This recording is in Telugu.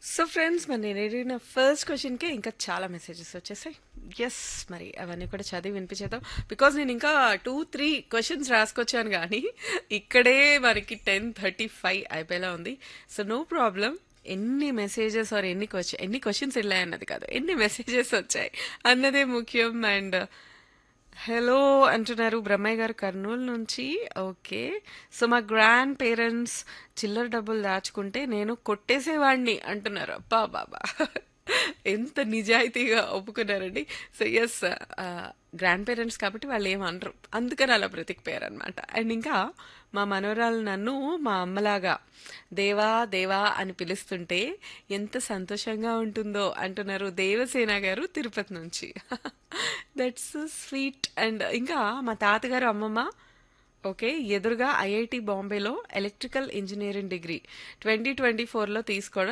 సో ఫ్రెండ్స్ మరి నేను అడిగిన ఫస్ట్ క్వశ్చన్కే ఇంకా చాలా మెసేజెస్ వచ్చేసాయి ఎస్ మరి అవన్నీ కూడా చదివి వినిపించేద్దాం బికాజ్ నేను ఇంకా టూ త్రీ క్వశ్చన్స్ రాసుకొచ్చాను కానీ ఇక్కడే మనకి టెన్ థర్టీ ఫైవ్ అయిపోయేలా ఉంది సో నో ప్రాబ్లం ఎన్ని మెసేజెస్ ఆర్ ఎన్ని క్వశ్చన్ ఎన్ని క్వశ్చన్స్ వెళ్ళాయి అన్నది కాదు ఎన్ని మెసేజెస్ వచ్చాయి అన్నదే ముఖ్యం అండ్ హలో అంటున్నారు బ్రహ్మయ్య గారు కర్నూలు నుంచి ఓకే సో మా గ్రాండ్ పేరెంట్స్ చిల్లర డబ్బులు దాచుకుంటే నేను కొట్టేసేవాడిని అంటున్నారు అబ్బా బాబా ఎంత నిజాయితీగా ఒప్పుకున్నారండి సో ఎస్ గ్రాండ్ పేరెంట్స్ కాబట్టి వాళ్ళు ఏమనరు అందుకని అలా బ్రతికిపోయారు అనమాట అండ్ ఇంకా మా మనవరాలు నన్ను మా అమ్మలాగా దేవా దేవా అని పిలుస్తుంటే ఎంత సంతోషంగా ఉంటుందో అంటున్నారు దేవసేన గారు తిరుపతి నుంచి దట్స్ స్వీట్ అండ్ ఇంకా మా తాతగారు అమ్మమ్మ ఓకే ఎదురుగా ఐఐటి బాంబేలో electrical engineering degree twenty twenty ఫోర్లో తీసుకోవడం